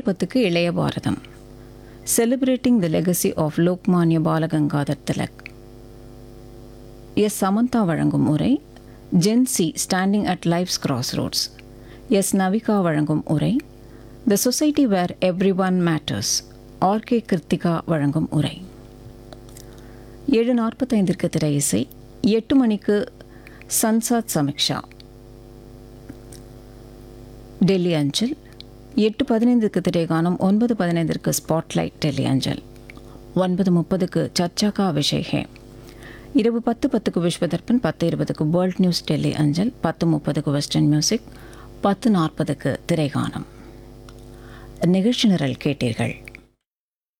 பத்துக்கு இளைய Bharatam celebrating the legacy of Lokmanya Balagangadhar Tilak S Samantha வழங்கும் உரை Gen Z standing at life's crossroads S Navika வழங்கும் உரை the society where everyone matters RK Krithika வழங்கும் உரை ஏழு நாற்பத்தைந்திற்கு திரை இசை எட்டு மணிக்கு சன்சாத் சமிக்ஷா டெல்லி அஞ்சல் எட்டு பதினைந்துக்கு திரைகானம் ஒன்பது பதினைந்திற்கு ஸ்பாட்லைட் டெல்லி அஞ்சல் ஒன்பது முப்பதுக்கு சர்ச்சாக்கா விஷயகே இரவு பத்து பத்துக்கு விஸ்வதர்பன் பத்து இருபதுக்கு வேர்ல்ட் நியூஸ் டெல்லி அஞ்சல் பத்து முப்பதுக்கு வெஸ்டர்ன் மியூசிக் பத்து நாற்பதுக்கு திரைகானம் நிகழ்ச்சி நிரல் கேட்டீர்கள்